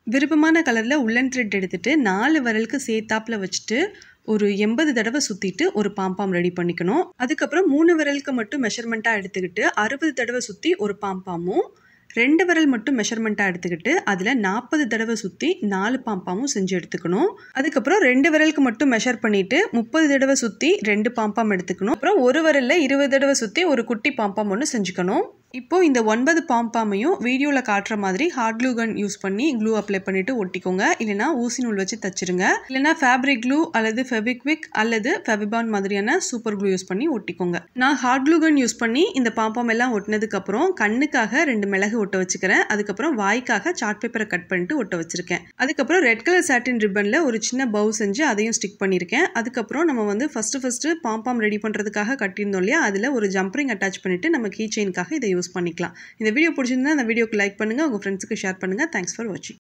விருப்பமான கலரில் உள்ளன் த்ரெட் எடுத்துகிட்டு நாலு விரலுக்கு சேர்த்தாப்பில் வச்சுட்டு ஒரு எண்பது தடவை சுற்றிட்டு ஒரு பாம்பாம் ரெடி பண்ணிக்கணும் அதுக்கப்புறம் மூணு விரலுக்கு மட்டும் மெஷர்மெண்ட்டாக எடுத்துக்கிட்டு அறுபது தடவை சுற்றி ஒரு பாம்பாமும் ரெண்டு விரல் மட்டும் மெஷர்மெண்ட்டாக எடுத்துக்கிட்டு அதில் நாற்பது தடவை சுற்றி நாலு பாம்பாமும் செஞ்சு எடுத்துக்கணும் அதுக்கப்புறம் ரெண்டு விரலுக்கு மட்டும் மெஷர் பண்ணிவிட்டு முப்பது தடவை சுற்றி ரெண்டு பாம்பாம் எடுத்துக்கணும் அப்புறம் ஒரு விரலில் இருபது தடவை சுற்றி ஒரு குட்டி பாம்பாம் ஒன்று செஞ்சுக்கணும் இப்போது இந்த ஒன்பது பாம்பாமையும் வீடியோவில் காட்டுற மாதிரி ஹார்ட் க்ளூ கன் யூஸ் பண்ணி க்ளூ அப்ளை பண்ணிவிட்டு ஒட்டிக்கோங்க இல்லைனா ஊசி நூல் வச்சு தச்சிருங்க இல்லைனா ஃபேப்ரிக் க்ளூ அல்லது ஃபெபிக்விக் அல்லது ஃபெபிபான் மாதிரியான சூப்பர் க்ளூ யூஸ் பண்ணி ஒட்டிக்கோங்க நான் ஹார்ட் க்ளூ கன் யூஸ் பண்ணி இந்த பாம்பாம் எல்லாம் ஒட்டினதுக்கப்புறம் கண்ணுக்காக ரெண்டு மிளகு ஒட்ட வச்சுக்கிறேன் அதுக்கப்புறம் வாய்க்காக சார்ட் பேப்பரை கட் பண்ணிட்டு ஒட்ட வச்சிருக்கேன் அதுக்கப்புறம் ரெட் கலர் சாட்டின் ரிப்பனில் ஒரு சின்ன பவு செஞ்சு அதையும் ஸ்டிக் பண்ணியிருக்கேன் அதுக்கப்புறம் நம்ம வந்து ஃபஸ்ட்டு ஃபஸ்ட்டு பாம்பாம் ரெடி பண்ணுறதுக்காக கட்டியிருந்தோம் இல்லையா அதில் ஒரு ஜம்பரிங் அட்டாச் பண்ணிவிட்டு நம்ம கீ செயின்காக இதை யூஸ் பண்ணிக்கலாம் இந்த வீடியோ பிடிச்சிருந்தா அந்த வீடியோக்கு லைக் பண்ணுங்கள் உங்கள் ஃப்ரெண்ட்ஸுக்கு ஷேர் பண்ணுங்கள் தேங்க்ஸ் ஃபார் வாட்சிங்